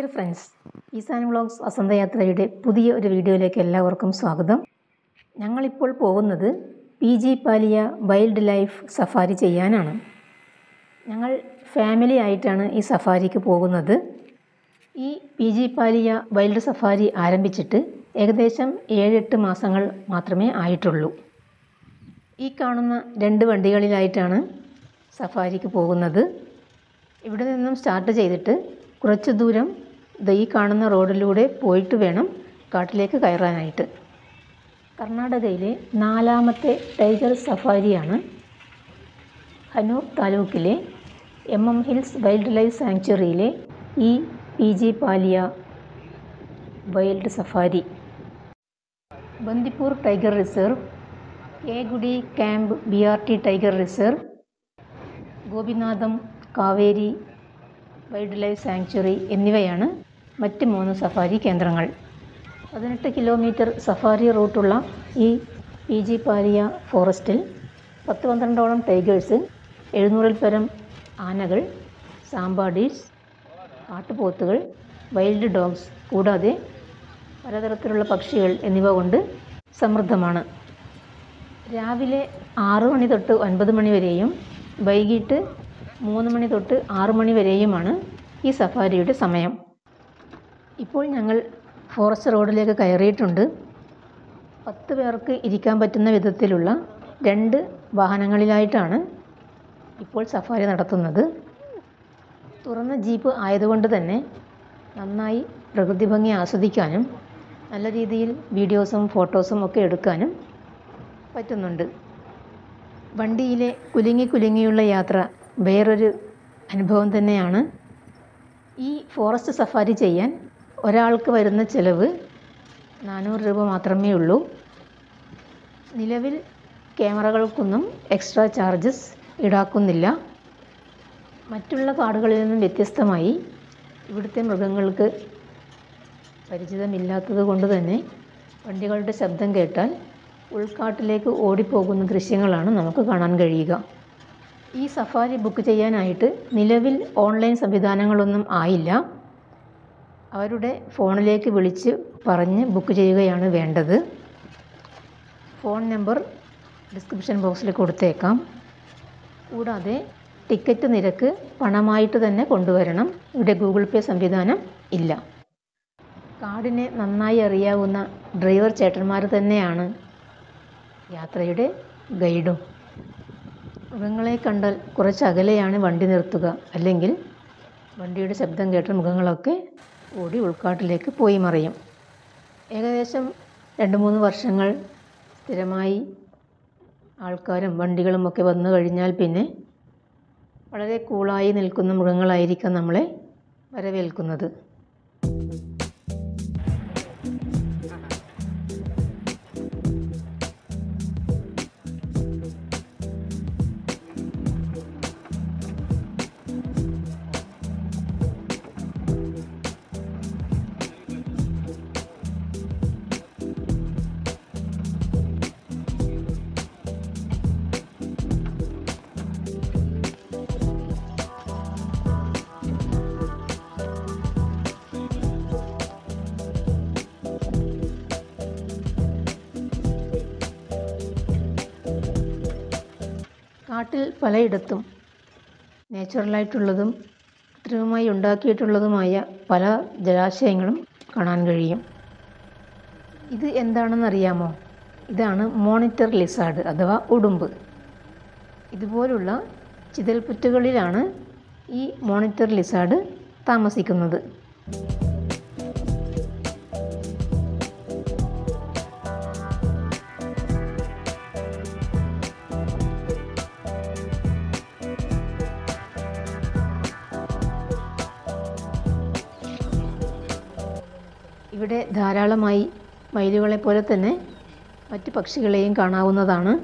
dear friends Eesan vlogs വസന്തയാത്രയുടെ പുതിയ ഒരു വീഡിയോയിലേക്ക് എല്ലാവർക്കും സ്വാഗതം ഞങ്ങളിപ്പോൾ പോകുന്നത് P G Palya wildlife safari ചെയ്യാനാണ് ഞങ്ങൾ ഫാമിലി ആയിട്ടാണ് ഈ സഫാരിക്ക് പോകുന്നത് ഈ P G Palya wild safari ആരംഭിച്ചിട്ട് ഏകദേശം ഏഴെട്ട് മാസങ്ങൾ മാത്രമേ ആയിട്ടുള്ളൂ ഈ കാണുന്ന രണ്ട് വണ്ടികളിലായിട്ടാണ് സഫാരിക്ക് പോകുന്നത് ഇവിടെ നിന്നും സ്റ്റാർട്ട് ചെയ്തിട്ട് കുറച്ച് ദൂരം ദാ ഈ കാണുന്ന റോഡിലൂടെ പോയിട്ട് വേണം കാട്ടിലേക്ക് കയറാനായിട്ട് കർണാടകയിലെ നാലാമത്തെ ടൈഗർ സഫാരിയാണ് ഹനൂർ താലൂക്കിലെ M M hills wildlife സാങ്ച്വറിയിലെ ഈ P G Palya wild safari Bandipur tiger reserve Kegudi camp B R T tiger reserve Gopinatham Kaveri wildlife sanctuary എന്നിവയാണ് മറ്റ് മൂന്ന് സഫാരി കേന്ദ്രങ്ങൾ പതിനെട്ട് കിലോമീറ്റർ സഫാരി റൂട്ടുള്ള ഈ പി ജി പാലിയ ഫോറസ്റ്റിൽ പത്ത് പന്ത്രണ്ടോളം ടൈഗേഴ്സ് എഴുന്നൂറിൽ പരം ആനകൾ സാമ്പാഡീസ് കാട്ടുപോത്തുകൾ വൈൽഡ് ഡോഗ്സ് കൂടാതെ പലതരത്തിലുള്ള പക്ഷികൾ എന്നിവ കൊണ്ട് സമൃദ്ധമാണ് രാവിലെ ആറു മണി തൊട്ട് ഒൻപത് മണി വരെയും വൈകിട്ട് മൂന്ന് മണി തൊട്ട് ആറ് മണി വരെയുമാണ് ഈ സഫാരിയുടെ സമയം ഇപ്പോൾ ഞങ്ങൾ ഫോറസ്റ്റ് റോഡിലേക്ക് കയറിയിട്ടുണ്ട് പത്ത് പേർക്ക് ഇരിക്കാൻ പറ്റുന്ന വിധത്തിലുള്ള രണ്ട് വാഹനങ്ങളിലായിട്ടാണ് ഇപ്പോൾ സഫാരി നടത്തുന്നത് തുറന്ന ജീപ്പ് ആയതുകൊണ്ട് തന്നെ നന്നായി പ്രകൃതി ഭംഗി ആസ്വദിക്കാനും നല്ല രീതിയിൽ വീഡിയോസും ഫോട്ടോസും ഒക്കെ എടുക്കാനും പറ്റുന്നുണ്ട് വണ്ടിയിലെ കുലുങ്ങി കുലുങ്ങിയുള്ള യാത്ര വേറൊരു അനുഭവം തന്നെയാണ് ഈ ഫോറസ്റ്റ് സഫാരി ചെയ്യാൻ ഒരാൾക്ക് വരുന്ന ചിലവ് നാനൂറ് രൂപ മാത്രമേ ഉള്ളൂ നിലവിൽ ക്യാമറകൾക്കൊന്നും എക്സ്ട്രാ ചാർജസ് ഈടാക്കുന്നില്ല മറ്റുള്ള കാടുകളിൽ നിന്നും വ്യത്യസ്തമായി ഇവിടുത്തെ മൃഗങ്ങൾക്ക് പരിചിതമില്ലാത്തത് കൊണ്ട് തന്നെ വണ്ടികളുടെ ശബ്ദം കേട്ടാൽ ഉൾക്കാട്ടിലേക്ക് ഓടിപ്പോകുന്ന ദൃശ്യങ്ങളാണ് നമുക്ക് കാണാൻ കഴിയുക ഈ സഫാരി ബുക്ക് ചെയ്യാനായിട്ട് നിലവിൽ ഓൺലൈൻ സംവിധാനങ്ങളൊന്നും ആയില്ല അവരുടെ ഫോണിലേക്ക് വിളിച്ച് പറഞ്ഞ് ബുക്ക് ചെയ്യുകയാണ് വേണ്ടത് ഫോൺ നമ്പർ ഡിസ്ക്രിപ്ഷൻ ബോക്സിൽ കൊടുത്തേക്കാം കൂടാതെ ടിക്കറ്റ് നിരക്ക് പണമായിട്ട് തന്നെ കൊണ്ടുവരണം ഇവിടെ ഗൂഗിൾ പേ സംവിധാനം ഇല്ല കാടിനെ നന്നായി അറിയാവുന്ന ഡ്രൈവർ ചേട്ടന്മാർ തന്നെയാണ് യാത്രയുടെ ഗൈഡും മൃഗങ്ങളെ കണ്ടാൽ കുറച്ച് അകലെയാണ് വണ്ടി നിർത്തുക അല്ലെങ്കിൽ വണ്ടിയുടെ ശബ്ദം കേട്ട മൃഗങ്ങളൊക്കെ ഓടി ഉൾക്കാട്ടിലേക്ക് പോയി മറിയും ഏകദേശം രണ്ട് മൂന്ന് വർഷങ്ങൾ സ്ഥിരമായി ആൾക്കാരും വണ്ടികളും ഒക്കെ വന്നു കഴിഞ്ഞാൽ പിന്നെ വളരെ കൂളായി നിൽക്കുന്ന മൃഗങ്ങളായിരിക്കാം നമ്മളെ വരവേൽക്കുന്നത് കാട്ടിൽ പലയിടത്തും നാച്ചുറലായിട്ടുള്ളതും കൃത്രിമമായി ഉണ്ടാക്കിയിട്ടുള്ളതുമായ പല ജലാശയങ്ങളും കാണാൻ കഴിയും ഇത് എന്താണെന്നറിയാമോ ഇതാണ് മോണിറ്റർ ലിസാർഡ് അഥവാ ഉടുമ്പ് ഇതുപോലുള്ള ചിതൽപുറ്റുകളിലാണ് ഈ മോണിറ്റർ ലിസാർഡ് താമസിക്കുന്നത് ഇവിടെ ധാരാളമായി മയിലുകളെ പോലെ തന്നെ മറ്റ് പക്ഷികളെയും കാണാവുന്നതാണ്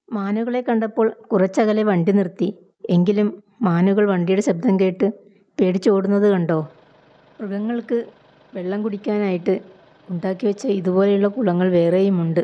മാനുകളെ കണ്ടപ്പോൾ കുറച്ചകലെ വണ്ടി നിർത്തി എങ്കിലും മാനുകൾ വണ്ടിയുടെ ശബ്ദം കേട്ട് പേടിച്ചോടുന്നത് കണ്ടോ മൃഗങ്ങൾക്ക് വെള്ളം കുടിക്കാനായിട്ട് ഉണ്ടാക്കി വെച്ച ഇതുപോലെയുള്ള കുളങ്ങൾ വേറെയുമുണ്ട്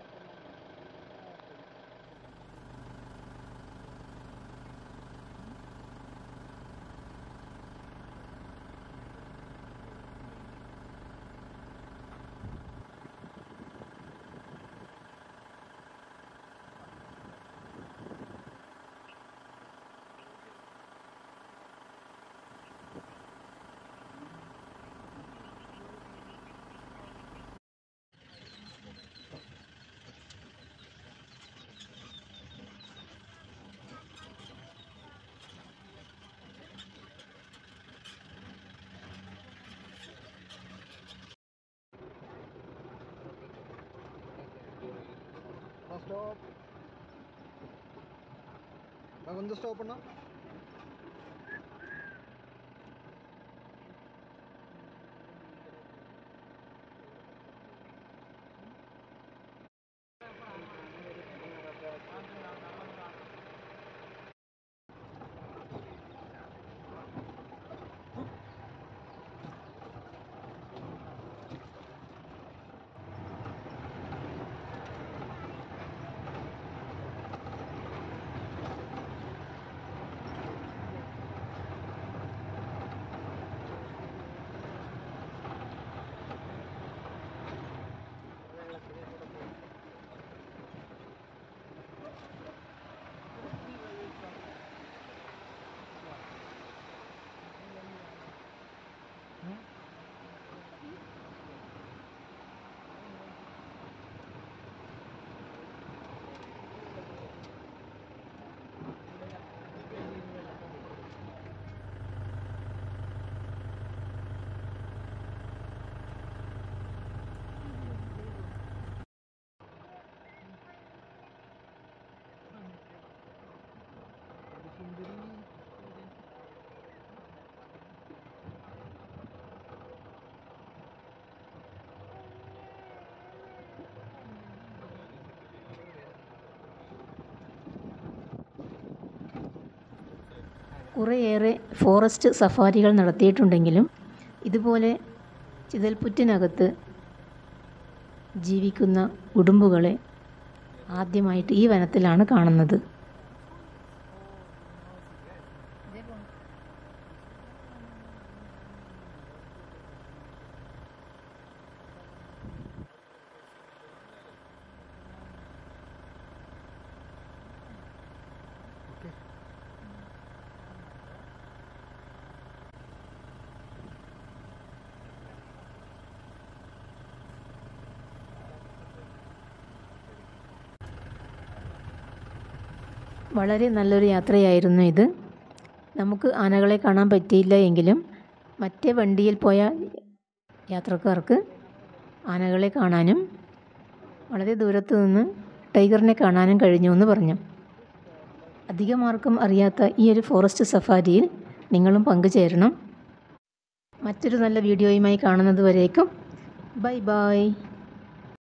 ஸ்டாப் நான் கொஞ்சம் ஸ்டாப் பண்ணா കുറേയേറെ ഫോറസ്റ്റ് സഫാരികൾ നടത്തിയിട്ടുണ്ടെങ്കിലും ഇതുപോലെ ചിതൽപുറ്റിനകത്ത് ജീവിക്കുന്ന ഉടുമ്പുകളെ ആദ്യമായിട്ട് ഈ വനത്തിലാണ് കാണുന്നത് വളരെ നല്ലൊരു യാത്രയായിരുന്നു ഇത് നമുക്ക് ആനകളെ കാണാൻ പറ്റിയില്ല എങ്കിലും മറ്റേ വണ്ടിയിൽ പോയ യാത്രക്കാർക്ക് ആനകളെ കാണാനും വളരെ ദൂരത്ത് നിന്ന് ടൈഗറിനെ കാണാനും കഴിഞ്ഞു എന്ന് പറഞ്ഞു അധികമാർക്കും അറിയാത്ത ഈ ഒരു ഫോറസ്റ്റ് സഫാരിയിൽ നിങ്ങളും പങ്കുചേരണം മറ്റൊരു നല്ല വീഡിയോയുമായി കാണുന്നത് വരേക്കും ബൈ ബൈ